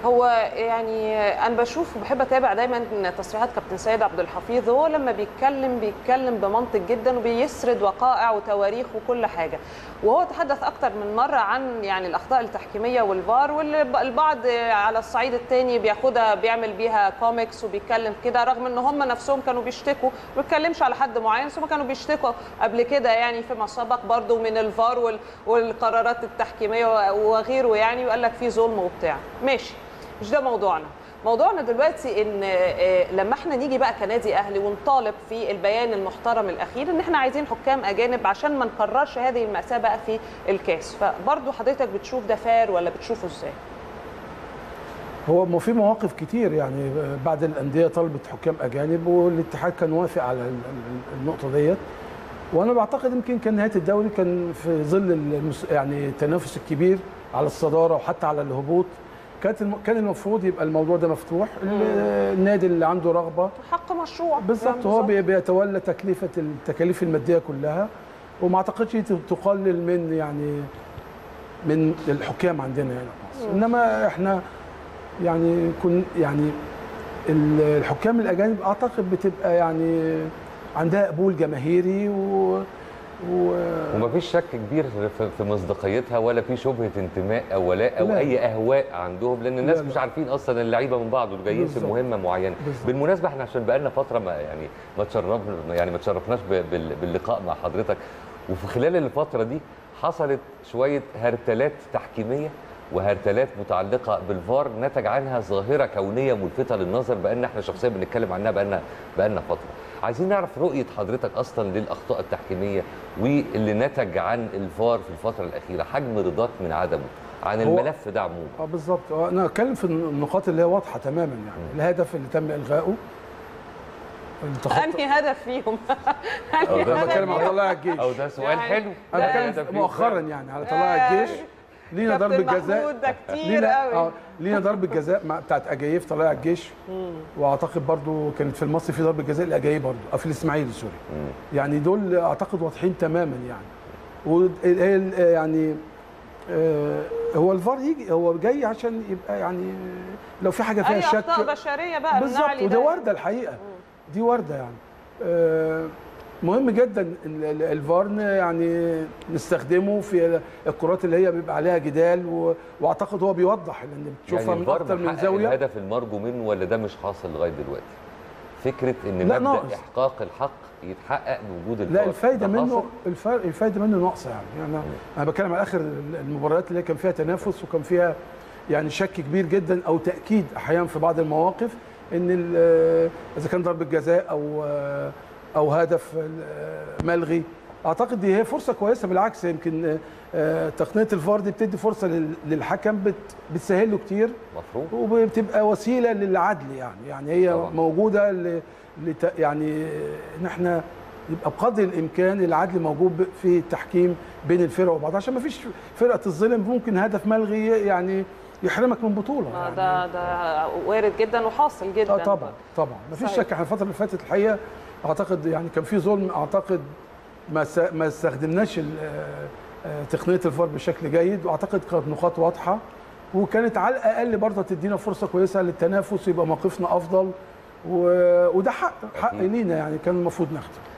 هو يعني انا بشوف وبحب اتابع دايما تصريحات كابتن سيد عبد الحفيظ هو لما بيتكلم بيتكلم بمنطق جدا وبيسرد وقائع وتواريخ وكل حاجه وهو تحدث اكتر من مره عن يعني الاخطاء التحكيميه والفار والبعض على الصعيد الثاني بياخدها بيعمل بيها كوميكس وبيتكلم كده رغم ان هم نفسهم كانوا بيشتكوا ما بيتكلمش على حد معين ثم كانوا بيشتكوا قبل كده يعني فيما سبق برضو من الفار وال- والقرارات التحكيميه وغيره يعني وقال لك في ظلم وبتاع ماشي مش ده موضوعنا موضوعنا دلوقتي ان آه، لما احنا نيجي بقى كنادي اهلي ونطالب في البيان المحترم الاخير ان احنا عايزين حكام اجانب عشان ما نكررش هذه المأساة بقى في الكاس فبرضه حضرتك بتشوف ده فار ولا بتشوفه ازاي هو ما في مواقف كتير يعني بعد الانديه طلبت حكام اجانب والاتحاد كان وافق على ال- ال- النقطه ديت وانا بعتقد يمكن كان نهايه الدوري كان في ظل المس... يعني التنافس الكبير على الصداره وحتى على الهبوط كانت الم... كان المفروض يبقى الموضوع ده مفتوح ال- النادي اللي عنده رغبه حق مشروع بالظبط هو بي- بيتولى تكلفه التكاليف الماديه كلها وما اعتقدش ت- تقلل من يعني من الحكام عندنا هنا في مصر انما احنا يعني كن يعني ال- الحكام الاجانب اعتقد بتبقى يعني عندها قبول جماهيري و, و... ومفيش شك كبير في- في مصداقيتها ولا في شبهه انتماء او ولاء او لا. اي اهواء عندهم لان الناس لا، لا. مش عارفين اصلا اللعيبه من بعض وجايين في بالظبط. مهمه معينه بالظبط. بالمناسبه احنا عشان بقالنا فتره ما يعني ما تشرفنا يعني ما تشرفناش ب- بال- باللقاء مع حضرتك وفي خلال الفتره دي حصلت شويه هرتلات تحكيميه وهرتلات متعلقه بالفار نتج عنها ظاهره كونيه ملفته للنظر بان احنا شخصيا بنتكلم عنها بقالنا بقالنا فتره عايزين نعرف رؤيه حضرتك اصلا للاخطاء التحكيميه واللي نتج عن الفار في الفتره الاخيره حجم رضاك من عدمه عن هو- الملف ده عموما اه بالظبط آه، انا اتكلم في النقاط اللي هي واضحه تماما يعني الهدف اللي تم الغائه التخطي انهي هدف فيهم أو ده انا بتكلم على فيهم؟ طلائع الجيش او ده سؤال يعني- حلو انا ده بتكلم فيه مؤخرا فعلا. يعني على طلائع الجيش لينا كابتن ضربه جزاء محمود ده كتير لينا قوي. اه لينا ضربه جزاء مع بتاعت اجايف طلائع الجيش واعتقد برضو كانت في المصري في ضربه جزاء لاجايف برضو او في الاسماعيلي سوري يعني دول اعتقد واضحين تماما يعني و يعني آه، هو الفار يجي هو جاي عشان يبقى يعني لو في حاجه فيها اي شك اخطاء بشريه بقى بالظبط بنعلي وده ده. وارده الحقيقه دي وارده يعني آه، مهم جدا ال- ال- الفار ن- يعني نستخدمه في الكرات اللي هي بيبقى عليها جدال و- واعتقد هو بيوضح لان بتشوفها يعني من الفار اكتر من محقق زاويه الهدف المرجو منه ولا ده مش حاصل لغايه دلوقتي فكره ان لا، مبدا ناقص. احقاق الحق يتحقق بوجود الفار لا الفايده ده منه حاصل؟ الفرق الفايده منه ناقصه يعني, يعني انا انا بتكلم على اخر المباريات اللي كان فيها تنافس وكان فيها يعني شك كبير جدا او تاكيد احيانا في بعض المواقف ان ال- اذا كان ضربه جزاء او او هدف ملغي اعتقد دي هي فرصه كويسه بالعكس يمكن آه، تقنيه الفار دي بتدي فرصه لل- للحكم بت- بتسهل له كتير مفروض وبتبقى وسيله للعدل يعني يعني هي طبعاً. طبعا. موجوده ل... لت... يعني ان احنا يبقى بقدر الامكان العدل موجود ب- في التحكيم بين الفرق وبعض عشان ما فيش فرقه تظلم ممكن هدف ملغي يعني يحرمك من بطوله آه، يعني ده ده وارد جدا وحاصل جدا اه طبعا طبعا ما فيش صحيح. شك احنا الفتره اللي فاتت الحقيقه اعتقد يعني كان في ظلم اعتقد ما س... ما استخدمناش ال- آه، آه، تقنيه الفار بشكل جيد واعتقد كانت نقاط واضحه وكانت على الاقل برضه تدينا فرصه كويسه للتنافس يبقى موقفنا افضل و... وده حق حق أكيد. لينا يعني كان المفروض ناخده